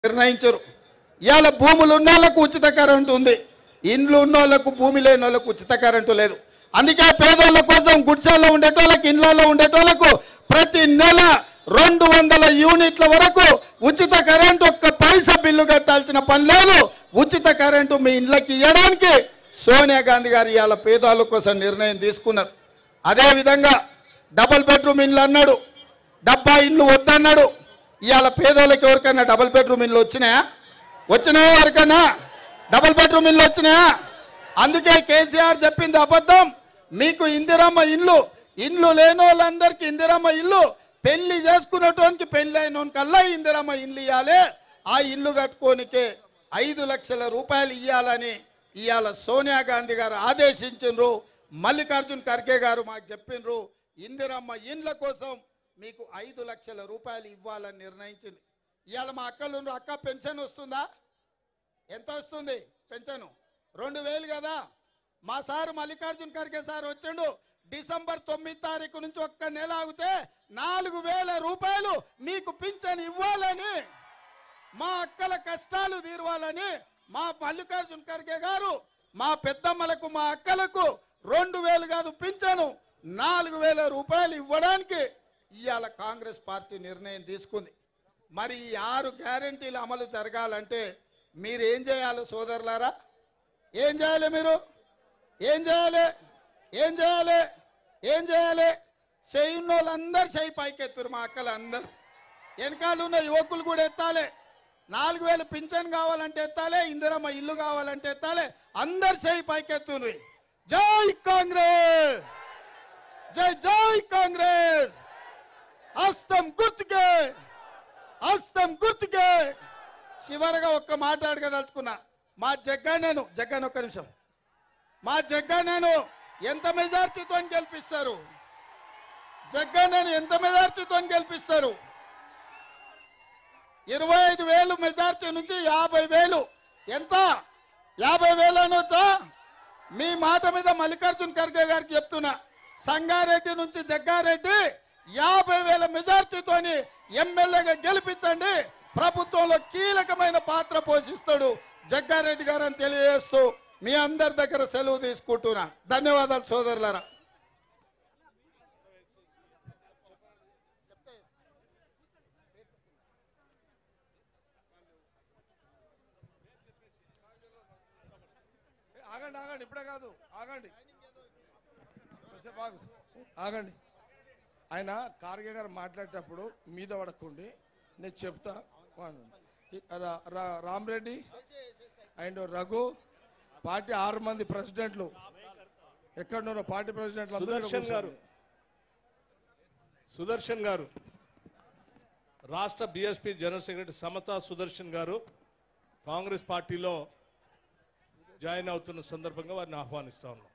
నిర్ణయించరు ఇవాళ భూములు ఉన్న వాళ్ళకు ఉచిత కరెంటు ఉంది ఇండ్లు ఉన్న వాళ్ళకు భూమి లేని వాళ్ళకు ఉచిత కరెంటు లేదు అందుకే పేదోళ్ళ కోసం గుడిసెల్లో ఉండేటోళ్ళకి ఇండ్లలో ఉండేటోళ్ళకు ప్రతి నెల రెండు వందల యూనిట్ల వరకు ఉచిత కరెంటు ఒక్క పైసా బిల్లు కట్టాల్సిన పని లేదు ఉచిత కరెంటు మీ ఇండ్లకి ఇవ్వడానికి సోనియా గాంధీ గారు ఇవాళ పేదవాళ్ళ కోసం నిర్ణయం తీసుకున్నారు అదేవిధంగా డబుల్ బెడ్రూమ్ ఇండ్లు అన్నాడు డబ్బా ఇండ్లు వద్దన్నాడు ఇవాళ పేదోళ్ళకి ఎవరికైనా డబుల్ బెడ్రూమ్ ఇండ్లు వచ్చినాయా వచ్చినాయా ఎవరికైనా డబుల్ బెడ్రూమ్ ఇండ్లు వచ్చినాయా అందుకే కేసీఆర్ చెప్పింది అబద్ధం మీకు ఇందిరమ్మ ఇల్లు ఇండ్లు లేని వాళ్ళందరికీ ఇందిరమ్మ ఇల్లు పెళ్లి చేసుకున్నటువంటి పెళ్లి అయిన కల్లా ఇందిరమ్మ ఇల్లు ఇవ్వాలి ఆ ఇల్లు కట్టుకోనికే ఐదు లక్షల రూపాయలు ఇవ్వాలని ఇవాళ సోనియా గాంధీ గారు ఆదేశించిండ్రు మల్లికార్జున్ ఖర్గే గారు మాకు చెప్పిండ్రు ఇందిరమ్మ ఇండ్ల కోసం మీకు ఐదు లక్షల రూపాయలు ఇవ్వాలని నిర్ణయించింది ఇవాళ మా అక్కలు ఉండ్రు, అక్క పెన్షన్ వస్తుందా ఎంత వస్తుంది పెన్షన్ రెండు వేలు కదా మా సార్ మల్లికార్జున్ ఖర్గే సార్ వచ్చిండు డిసెంబర్ తొమ్మిది తారీఖు నుంచి ఒక్క నెల ఆగితే నాలుగు వేల రూపాయలు మీకు పింఛన్ ఇవ్వాలని మా అక్కల కష్టాలు తీరవాలని మా మల్లికార్జున్ ఖర్గే గారు మా పెద్దమ్మలకు మా అక్కలకు రెండు వేలు కాదు పింఛను నాలుగు వేల రూపాయలు ఇవ్వడానికి ఇవాళ కాంగ్రెస్ పార్టీ నిర్ణయం తీసుకుంది మరి ఈ ఆరు గ్యారంటీలు అమలు జరగాలంటే మీరు ఏం చేయాలి సోదరులారా ఏం చేయాలి మీరు ఏం చేయాలి ఏం చేయాలి ఏం చేయాలి చేయున్న వాళ్ళందరూ చేయి పైకెత్తురు మా అక్కలు అందరు వెనకాల ఉన్న యువకులు కూడా ఎత్తాలి నాలుగు వేలు పింఛన్ కావాలంటే ఎత్తాలి ఇందిరమ్మ ఇల్లు కావాలంటే ఎత్తాలి అందరు చేయి పైకెత్తుర్రి జై కాంగ్రెస్ జై జై కాంగ్రెస్ హస్తం గుర్తుకే హస్తం గుర్తుకే చివరగా ఒక్క మాట అడగదలుచుకున్నా మా జగ్గా నేను జగ్గాని ఒక్క నిమిషం మా జగ్గా నేను ఎంత మెజార్టీతో గెలిపిస్తారు జగ్గా నేను ఎంత మెజార్టీతో గెలిపిస్తారు ఇరవై ఐదు వేలు మెజార్టీ నుంచి యాభై వేలు ఎంత యాభై వేలు అనొచ్చా మీ మాట మీద మల్లికార్జున్ ఖర్గే గారికి చెప్తున్నా సంగారెడ్డి నుంచి జగ్గారెడ్డి యాభై వేల మెజార్టీతోని ఎమ్మెల్యేగా గెలిపించండి ప్రభుత్వంలో కీలకమైన పాత్ర పోషిస్తాడు జగ్గారెడ్డి గారు అని తెలియజేస్తూ మీ అందరి దగ్గర సెలవు తీసుకుంటున్నా ధన్యవాదాలు సోదరులారా ఆగండి ఆగండి ఇప్పుడే కాదు ఆగండి కాసేపు ఆగు. ఆగండి ఆయన కార్గే గారు మాట్లాడేటప్పుడు మీద పడకండి నేను చెప్తా ఈ- రా- రా- రామరెడ్డి అండ్ రఘు పార్టీ ఆరు మంది ప్రెసిడెంట్లు ఎక్కడున్నారో పార్టీ ప్రెసిడెంట్లు అందరూ ఇక్కడ సుదర్శన్ గారు కూర్చోండి. సుదర్శన్ గారు రాష్ట్ర BSP general secretary Samata Sudarshan గారు కాంగ్రెస్ పార్టీలో జాయిన్ అవుతున్న సందర్భంగా వారిని ఆహ్వానిస్తా ఉన్నాం